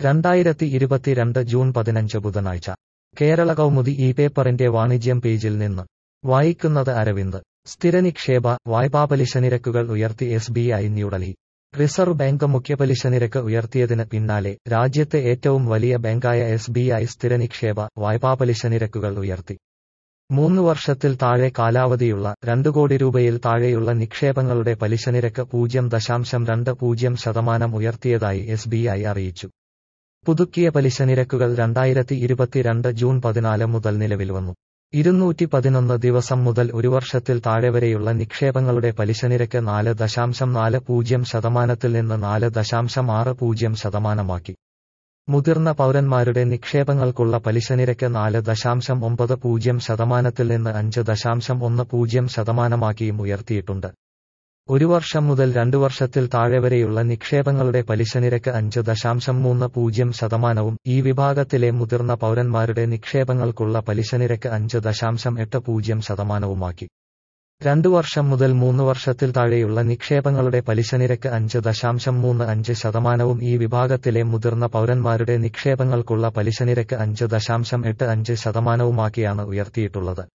രണ്ടായിരത്തി ഇരുപത്തിരണ്ട് ജൂൺ പതിനഞ്ച് ബുധനാഴ്ച കേരള കൗമുദി ഈ പേപ്പറിന്റെ വാണിജ്യം പേജിൽ നിന്ന് വായിക്കുന്നത് അരവിന്ദ് സ്ഥിരനിക്ഷേപ വായ്പാപലിശ നിരക്കുകൾ ഉയർത്തി S B I New Delhi reserve bank മുഖ്യപലിശ നിരക്ക് ഉയർത്തിയതിന് പിന്നാലെ രാജ്യത്തെ ഏറ്റവും വലിയ ബാങ്കായ എസ് ബി ഐ സ്ഥിരനിക്ഷേപ വായ്പാപലിശ നിരക്കുകൾ ഉയർത്തി മൂന്ന് വർഷത്തിൽ താഴെ കാലാവധിയുള്ള രണ്ട് കോടി രൂപയിൽ താഴെയുള്ള നിക്ഷേപങ്ങളുടെ പലിശ നിരക്ക് പൂജ്യം ദശാംശം രണ്ട് പൂജ്യം ശതമാനം ഉയർത്തിയതായി എസ് ബി ഐ അറിയിച്ചു പുതുക്കിയ പലിശ നിരക്കുകൾ രണ്ടായിരത്തി ഇരുപത്തിരണ്ട് ജൂൺ പതിനാല് മുതൽ നിലവിൽ വന്നു ഇരുന്നൂറ്റി പതിനൊന്ന് ദിവസം മുതൽ ഒരു വർഷത്തിൽ താഴെ വരെയുള്ള നിക്ഷേപങ്ങളുടെ പലിശ നിരക്ക് നാല് ദശാംശം നാല് പൂജ്യം ശതമാനത്തിൽ നിന്ന് നാല് ദശാംശം ആറ് പൂജ്യം ശതമാനമാക്കി മുതിർന്ന പൗരന്മാരുടെ നിക്ഷേപങ്ങൾക്കുള്ള പലിശ നിരക്ക് നാല് ദശാംശം ഒമ്പത് പൂജ്യം ശതമാനത്തിൽ നിന്ന് അഞ്ച് ദശാംശം ഒന്ന് പൂജ്യം ശതമാനമാക്കിയും ഉയർത്തിയിട്ടുണ്ട് ഒരു വർഷം മുതൽ രണ്ടു വർഷത്തിൽ താഴെ വരെയുള്ള നിക്ഷേപങ്ങളുടെ പലിശ നിരക്ക് അഞ്ച് ദശാംശം മൂന്ന് പൂജ്യം ശതമാനവും ഈ വിഭാഗത്തിലെ മുതിർന്ന പൗരന്മാരുടെ നിക്ഷേപങ്ങൾക്കുള്ള പലിശ നിരക്ക് അഞ്ച് ദശാംശം എട്ട് പൂജ്യം ശതമാനവുമാക്കി രണ്ടു വർഷം മുതൽ മൂന്ന് വർഷത്തിൽ താഴെയുള്ള നിക്ഷേപങ്ങളുടെ പലിശ നിരക്ക് അഞ്ച് ദശാംശം മൂന്ന് അഞ്ച് ശതമാനവും ഈ വിഭാഗത്തിലെ മുതിർന്ന പൗരന്മാരുടെ നിക്ഷേപങ്ങൾക്കുള്ള പലിശ നിരക്ക് അഞ്ച് ദശാംശം എട്ട് അഞ്ച് ശതമാനവുമാക്കിയാണ് ഉയർത്തിയിട്ടുള്ളത്